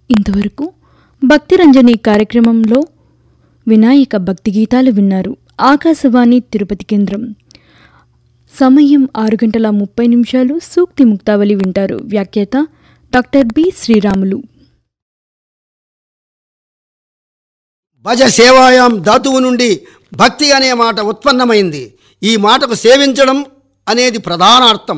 ఇంతవరకు భక్తి రంజని కార్యక్రమంలో వినాయక భక్తి గీతాలు విన్నారు ఆకాశవాణి తిరుపతి కేంద్రం సమయం ఆరు గంటల ముప్పై నిమిషాలు సూక్తి ముక్తావళి వింటారు వ్యాఖ్యాత డాక్టర్ బి శ్రీరాములు భజ సేవాయాం ధాతువు నుండి భక్తి అనే మాట ఉత్పన్నమైంది ఈ మాటకు సేవించడం అనేది ప్రధాన అర్థం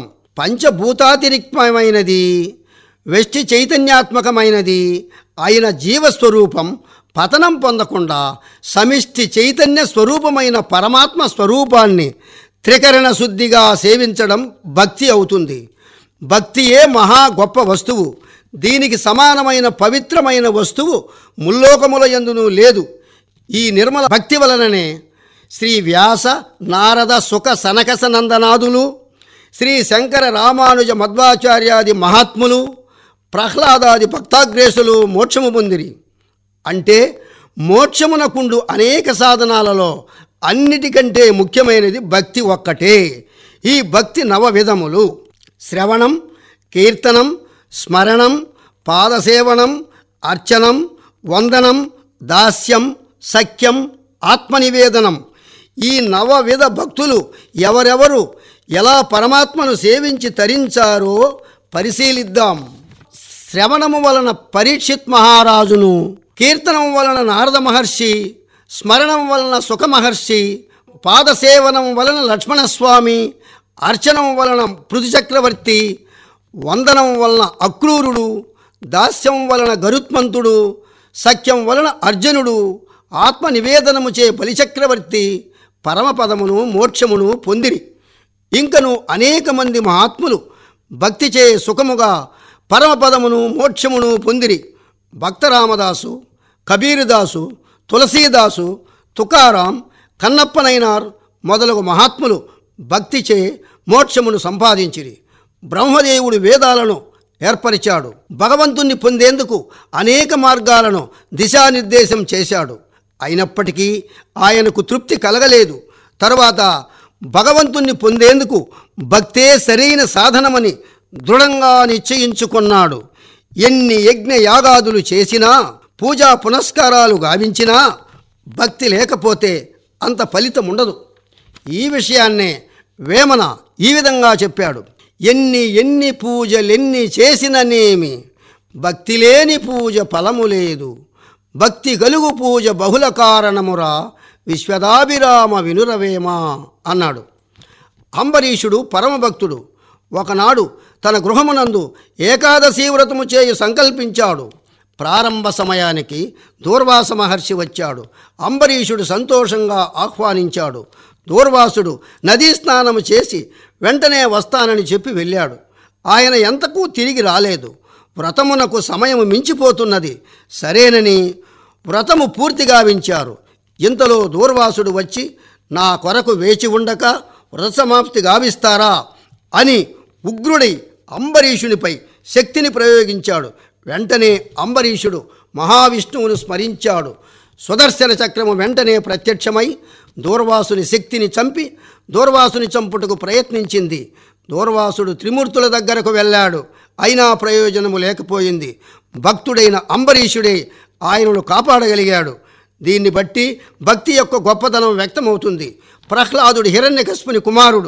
పంచభూతాతిరిక్తమైనది వెష్టి చైతన్యాత్మకమైనది అయిన జీవస్వరూపం పతనం పొందకుండా సమిష్టి చైతన్య స్వరూపమైన పరమాత్మ స్వరూపాన్ని త్రికరణ శుద్ధిగా సేవించడం భక్తి అవుతుంది భక్తియే మహా గొప్ప వస్తువు దీనికి సమానమైన పవిత్రమైన వస్తువు ముల్లోకముల యందును లేదు ఈ నిర్మల భక్తి వలననే శ్రీ వ్యాస నారద సుఖ సనకస నందనాదులు శ్రీ శంకర రామానుజ మధ్వాచార్యాది మహాత్ములు ప్రహ్లాదాది భక్తాగ్రేసులు మోక్షము పొందిరి అంటే మోక్షమునకుండు అనేక సాధనాలలో అన్నిటికంటే ముఖ్యమైనది భక్తి ఒక్కటే ఈ భక్తి నవవిధములు శ్రవణం కీర్తనం స్మరణం పాదసేవనం అర్చనం వందనం దాస్యం సఖ్యం ఆత్మనివేదనం ఈ నవవిధ భక్తులు ఎవరెవరు ఎలా పరమాత్మను సేవించి తరించారో పరిశీలిద్దాం శ్రవణము వలన పరీక్షిత్ మహారాజును కీర్తనం వలన నారద మహర్షి స్మరణం వలన సుఖ మహర్షి పాదసేవనం వలన లక్ష్మణస్వామి అర్చనం వలన పృథు చక్రవర్తి వందనం వలన అక్రూరుడు దాస్యం వలన గరుత్మంతుడు సఖ్యం వలన అర్జునుడు ఆత్మ నివేదనము చే బలిచక్రవర్తి పరమపదమును మోక్షమును పొందిరి ఇంకను అనేక మంది మహాత్ములు భక్తి చే సుఖముగా పరమపదమును మోక్షమును పొందిరి భక్తరామదాసు కబీరుదాసు తులసీదాసు తుకారాం కన్నప్పనైనార్ మొదలగు మహాత్ములు భక్తిచే మోక్షమును సంపాదించిరి బ్రహ్మదేవుడు వేదాలను ఏర్పరిచాడు భగవంతుణ్ణి పొందేందుకు అనేక మార్గాలను దిశానిర్దేశం చేశాడు అయినప్పటికీ ఆయనకు తృప్తి కలగలేదు తరువాత భగవంతుణ్ణి పొందేందుకు భక్తే సరైన సాధనమని దృఢంగా నిశ్చయించుకున్నాడు ఎన్ని యజ్ఞ యాగాదులు చేసినా పూజా పునస్కారాలు గావించినా భక్తి లేకపోతే అంత ఫలితం ఉండదు ఈ విషయాన్నే వేమన ఈ విధంగా చెప్పాడు ఎన్ని ఎన్ని పూజలెన్ని చేసిననేమి భక్తి లేని పూజ ఫలము లేదు భక్తి గలుగు పూజ బహుళ కారణమురా విశ్వదాభిరామ వినురవేమ అన్నాడు అంబరీషుడు పరమభక్తుడు ఒకనాడు తన గృహమునందు ఏకాదశి వ్రతము చేయు సంకల్పించాడు ప్రారంభ సమయానికి దూర్వాస మహర్షి వచ్చాడు అంబరీషుడు సంతోషంగా ఆహ్వానించాడు దూర్వాసుడు నదీ స్నానము చేసి వెంటనే వస్తానని చెప్పి వెళ్ళాడు ఆయన ఎంతకు తిరిగి రాలేదు వ్రతమునకు సమయం మించిపోతున్నది సరేనని వ్రతము పూర్తి గావించారు ఇంతలో దూర్వాసుడు వచ్చి నా కొరకు వేచి ఉండక వ్రత సమాప్తి గావిస్తారా అని ఉగ్రుడై అంబరీషునిపై శక్తిని ప్రయోగించాడు వెంటనే అంబరీషుడు మహావిష్ణువును స్మరించాడు సుదర్శన చక్రము వెంటనే ప్రత్యక్షమై దూర్వాసుని శక్తిని చంపి దూర్వాసుని చంపుటకు ప్రయత్నించింది దూర్వాసుడు త్రిమూర్తుల దగ్గరకు వెళ్ళాడు అయినా ప్రయోజనము లేకపోయింది భక్తుడైన అంబరీషుడే ఆయనను కాపాడగలిగాడు దీన్ని బట్టి భక్తి యొక్క గొప్పతనం వ్యక్తమవుతుంది ప్రహ్లాదుడు హిరణ్యకశ్ముని కుమారుడు